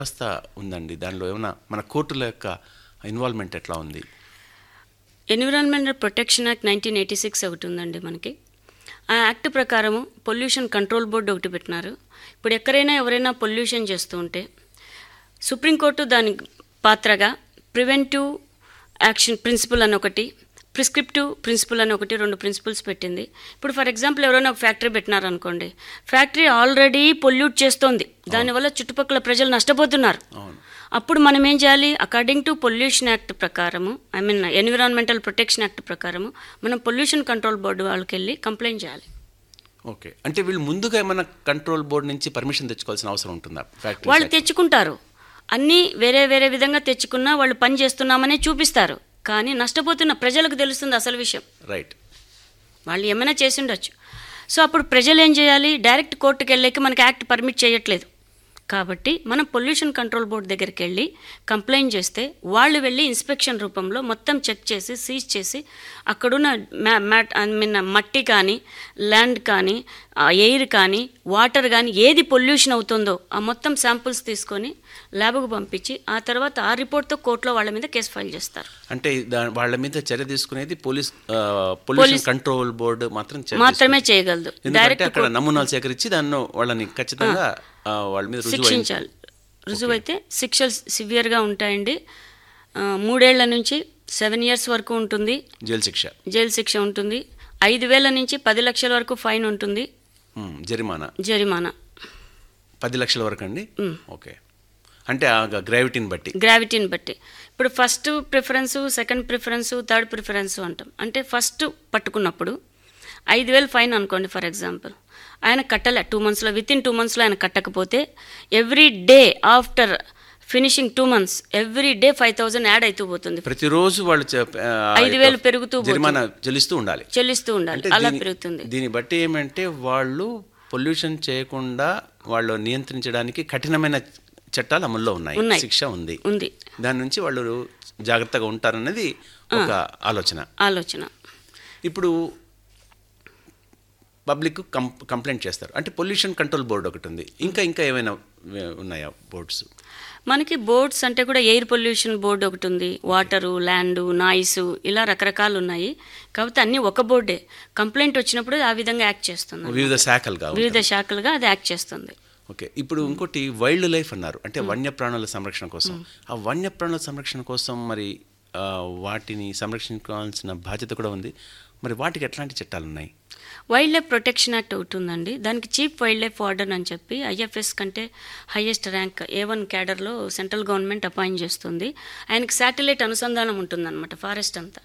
వ్యవస్థ ఉందండి దానిలో ఏమైనా మన కోర్టుల యొక్క ఇన్వాల్వ్మెంట్ ఎట్లా ఉంది environmental protection act nineteen eighty six ఒకటి ఉందండి మనకి ఆ యాక్ట్ ప్రకారము పొల్యూషన్ కంట్రోల్ బోర్డు ఒకటి పెట్టినారు ఇప్పుడు ఎక్కడైనా ఎవరైనా పొల్యూషన్ చేస్తూ ఉంటే సుప్రీంకోర్టు దాని పాత్రగా ప్రివెంటివ్ యాక్షన్ ప్రిన్సిపల్ అని ఒకటి ప్రిస్క్రిప్టివ్ ప్రిన్సిపల్ అని ఒకటి రెండు ప్రిన్సిపల్స్ పెట్టింది ఇప్పుడు ఫర్ ఎగ్జాంపుల్ ఎవరైనా ఒక ఫ్యాక్టరీ పెట్టినారనుకోండి ఫ్యాక్టరీ ఆల్రెడీ పొల్యూట్ చేస్తోంది దానివల్ల చుట్టుపక్కల ప్రజలు నష్టపోతున్నారు అవును అప్పుడు మనం ఏం చేయాలి అకార్డింగ్ టు పొల్యూషన్ యాక్ట్ ప్రకారము I mean environmental protection act ప్రకారము మనం పొల్యూషన్ కంట్రోల్ బోర్డు వాళ్ళకి వెళ్ళి కంప్లైంట్ చేయాలి ఓకే అంటే వీళ్ళు ముందుగా ఏమైనా కంట్రోల్ బోర్డు నుంచి పర్మిషన్ తెచ్చుకోవాల్సిన అవసరం ఉంటుందా వాళ్ళు ఫ్యాక్టరీ తెచ్చుకుంటారు అన్నీ వేరే వేరే విధంగా తెచ్చుకున్నా వాళ్ళు పని చేస్తున్నామనే చూపిస్తారు కానీ నష్టపోతున్న ప్రజలకు తెలుస్తుంది అసలు విషయం రైట్ వాళ్ళు ఏమైనా చేసి ఉండొచ్చు సో అప్పుడు ప్రజలు ఏం చేయాలి డైరెక్ట్ కోర్టుకు వెళ్ళాక మనకి యాక్ట్ పర్మిట్ చేయట్లేదు కాబట్టి మనం పొల్యూషన్ కంట్రోల్ బోర్డు దగ్గరికి వెళ్ళి కంప్లైంట్ చేస్తే వాళ్ళు వెళ్ళి ఇన్స్పెక్షన్ రూపంలో మొత్తం చెక్ చేసి సీజ్ చేసి అక్కడున్న మ్యా మ్యాట్ ఐ మీన్ మట్టి కానీ ల్యాండ్ కానీ ఎయిర్ కానీ వాటర్ కానీ ఏది పొల్యూషన్ అవుతుందో ఆ మొత్తం శాంపుల్స్ తీసుకొని ల్యాబ్కు పంపించి ఆ తర్వాత ఆ రిపోర్ట్తో కోర్టులో వాళ్ళ మీద కేసు ఫైల్ చేస్తారు అంటే దా వాళ్ళ మీద చర్య తీసుకునేది పోలీస్ పొల్యూషన్ కంట్రోల్ బోర్డు మాత్రం చర్య మాత్రమే చేయగలదు ఎందుకంటే డైరెక్ట్ అక్కడ నమూనాలు సేకరించి దాన్ని వాళ్ళని ఖచ్చితంగా ఆ, వాళ్ళ మీద రుజువు అయింది. శిక్షించాలి రుజువు అయితే శిక్షలు సివియర్గా ఉంటాయండి ఆ, మూడేళ్ల నుంచి సెవెన్ ఇయర్స్ వరకు ఉంటుంది జైలు శిక్ష జైలు శిక్ష ఉంటుంది ఐదు వేల నుంచి పది లక్షల వరకు ఫైన్ ఉంటుంది ఉమ్, జరిమానా జరిమానా పది లక్షల వరకు అండి ఓకే అంటే ఆ గ్రావిటీని బట్టి గ్రావిటీని బట్టి ఇప్పుడు first preference second preference third preference అంటాం అంటే ఫస్ట్ పట్టుకున్నప్పుడు ఐదు వేలు ఫైన్ అనుకోండి ఫర్ ఎగ్జాంపుల్ ఆయన కట్టలే టూ మంత్స్లో విత్ ఇన్ టూ మంత్స్లో ఆయన కట్టకపోతే every day after finishing two months every day five thousand add అవుతూ పోతుంది ప్రతిరోజు వాళ్ళు చె- ఆ, ఐదు యొక్క వేలు పెరుగుతూ పోతుంది. జరిమానా చెల్లిస్తూ ఉండాలి చెల్లిస్తూ ఉండాలి అంటే అలా దీని- పెరుగుతుంది దీన్ని బట్టి ఏమంటే వాళ్ళు పొల్యూషన్ చేయకుండా వాళ్ళు నియంత్రించడానికి కఠినమైన చట్టాలు అమల్లో ఉన్నాయి ఉన్నాయి. శిక్ష ఉంది ఉంది దాని నుంచి వాళ్ళు జాగ్రత్తగా ఉంటారన్నది ఒక ఆలోచన ఆలోచన ఇప్పుడు పబ్లిక్ కం కంప్లైంట్ చేస్తారు అంటే పొల్యూషన్ కంట్రోల్ బోర్డు ఒకటి ఉంది ఇంకా ఇంకా ఏమైనా వే- ఉన్నాయా బోర్డ్స్ మనకి బోర్డ్స్ అంటే కూడా ఎయిర్ పొల్యూషన్ బోర్డు ఒకటి ఉంది వాటరు ల్యాండ్ నాయిస్ ఇలా రకరకాలు ఉన్నాయి కాకపోతే అన్నీ ఒక బోర్డే కంప్లైంట్ వచ్చినప్పుడు ఆ విధంగా యాక్ట్ చేస్తుంది వివిధ శాఖలుగా ఉంటాయి. వివిధ శాఖలుగా అది యాక్ట్ చేస్తుంది ఓకే ఇప్పుడు ఇంకోటి వైల్డ్ లైఫ్ అన్నారు అంటే వన్యప్రాణుల సంరక్షణ కోసం ఆ వన్యప్రాణుల సంరక్షణ కోసం మరి ఆ, వాటిని సంరక్షించుకోవాల్సిన బాధ్యత కూడా ఉంది మరి వాటికి ఎట్లాంటి చట్టాలు ఉన్నాయి వైల్డ్ లైఫ్ ప్రొటెక్షన్ యాక్ట్ ఒకటి ఉందండి దానికి చీఫ్ వైల్డ్ లైఫ్ వార్డెన్ అని చెప్పి ఐఎఫ్ఎస్ కంటే హైయెస్ట్ ర్యాంక్ ఏ వన్ క్యాడర్లో సెంట్రల్ గవర్నమెంట్ అపాయింట్ చేస్తుంది ఆయనకి శాటిలైట్ అనుసంధానం ఉంటుందన్నమాట ఫారెస్ట్ అంతా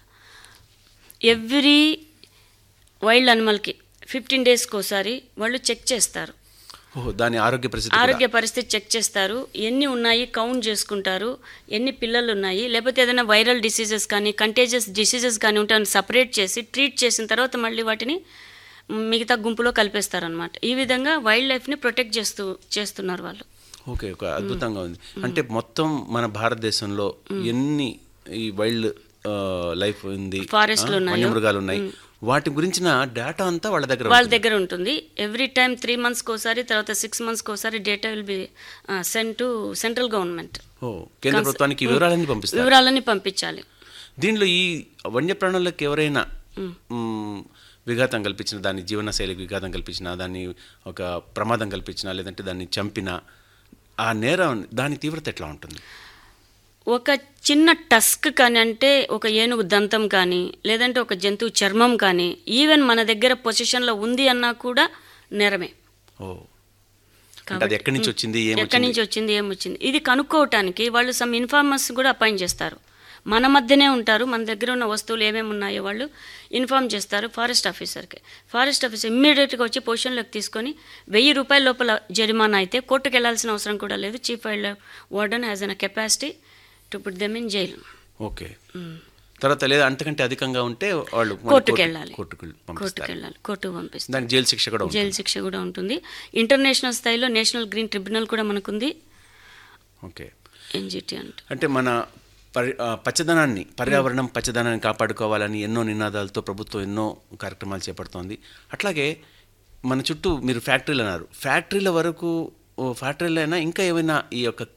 ఎవ్రీ వైల్డ్ అనిమల్కి ఫిఫ్టీన్ డేస్కి ఒకసారి వాళ్ళు చెక్ చేస్తారు ఓహో దాని ఆరోగ్య పరిస్థితి కూడా. ఆరోగ్య పరిస్థితి చెక్ చేస్తారు ఎన్ని ఉన్నాయి కౌంట్ చేసుకుంటారు ఎన్ని పిల్లలు ఉన్నాయి లేకపోతే ఏదైనా వైరల్ డిసీజెస్ కానీ కంటేజియస్ డిసీజెస్ కానీ ఉంటే సపరేట్ చేసి ట్రీట్ చేసిన తర్వాత మళ్ళీ వాటిని మిగతా గుంపులో కలిపేస్తారనమాట ఈ విధంగా వైల్డ్ లైఫ్ని ప్రొటెక్ట్ చేస్తూ చేస్తున్నారు వాళ్ళు ఓకే ఒక అద్భుతంగా ఉంది అంటే మొత్తం మన భారతదేశంలో ఎన్ని ఈ వైల్డ్ లైఫ్ ఉంది Forest లు ఆ, ఉన్నాయో. వన్యమృగాలు ఉన్నాయి వాటి గురించిన డేటా అంతా వాళ్ళ దగ్గర వాళ్ళ ఉంటుంది. దగ్గర ఉంటుంది ఎవ్రీ టైం త్రీ మంత్స్కి ఒకసారి తర్వాత సిక్స్ మంత్స్కి ఒకసారి data will be send to central government ఓ కేంద్ర ప్రభుత్వానికి ఈ వివరాలన్నీ పంపిస్తారు వివరాలన్నీ పంపించాలి దీనిలో ఈ వన్యప్రాణులకు ఎవరైనా మ్, విఘాతం కల్పించిన దాని జీవనశైలికి విఘాతం కల్పించిన దాన్ని ఒక ప్రమాదం కల్పించిన లేదంటే దాన్ని చంపిన ఆ నేరం దాని తీవ్రత ఎట్లా ఉంటుంది ఒక చిన్న టస్క్ కానీ అంటే ఒక ఏనుగు దంతం కానీ లేదంటే ఒక జంతువు చర్మం కానీ ఈవెన్ మన దగ్గర పొజిషన్లో ఉంది అన్నా కూడా నేరమే ఓ అంటే అది ఎక్కడి నుంచి వచ్చింది ఎక్కడి ఏమొచ్చింది నుంచి వచ్చింది ఏమొచ్చింది ఇది కనుక్కోవటానికి వాళ్ళు సమ్ ఇన్ఫార్మర్స్ కూడా అపాయింట్ చేస్తారు మన మధ్యనే ఉంటారు మన దగ్గర ఉన్న వస్తువులు ఏమేమి ఉన్నాయో వాళ్ళు ఇన్ఫార్మ్ చేస్తారు ఫారెస్ట్ ఆఫీసర్కి ఫారెస్ట్ ఆఫీసర్ ఇమ్మీడియట్గా వచ్చి పొజిషన్లోకి తీసుకొని వెయ్యి రూపాయల లోపల జరిమానా అయితే కోర్టుకు వెళ్ళాల్సిన అవసరం కూడా లేదు chief wild warden has an capacity to put them in jail okay తర్వాత లేదా అంతకంటే అధికంగా ఉంటే వాళ్ళు మన కోర్టుకు కోర్టు- వెళ్ళాలి కోర్టుకు కోర్టుకు పంపిస్తారు వెళ్ళాలి కోర్టుకు పంపిస్తారు దానికి జైలు శిక్ష కూడా ఉంటుంది జైలు శిక్ష కూడా ఉంటుంది ఇంటర్నేషనల్ స్థాయిలో నేషనల్ గ్రీన్ ట్రిబ్యునల్ కూడా మనకుంది ఓకే ఎన్జిటి అంటే అంటే మన పరి ఆ, పచ్చదనాన్ని పర్యావరణం పచ్చదనాన్ని కాపాడుకోవాలని ఎన్నో నినాదాలతో ప్రభుత్వం ఎన్నో కార్యక్రమాలు చేపడుతోంది అట్లాగే మన చుట్టూ మీరు ఫ్యాక్టరీలు అన్నారు ఫ్యాక్టరీల వరకు ఓ ఫ్యాక్టరీలైనా ఇంకా ఏమైనా ఈ యొక్క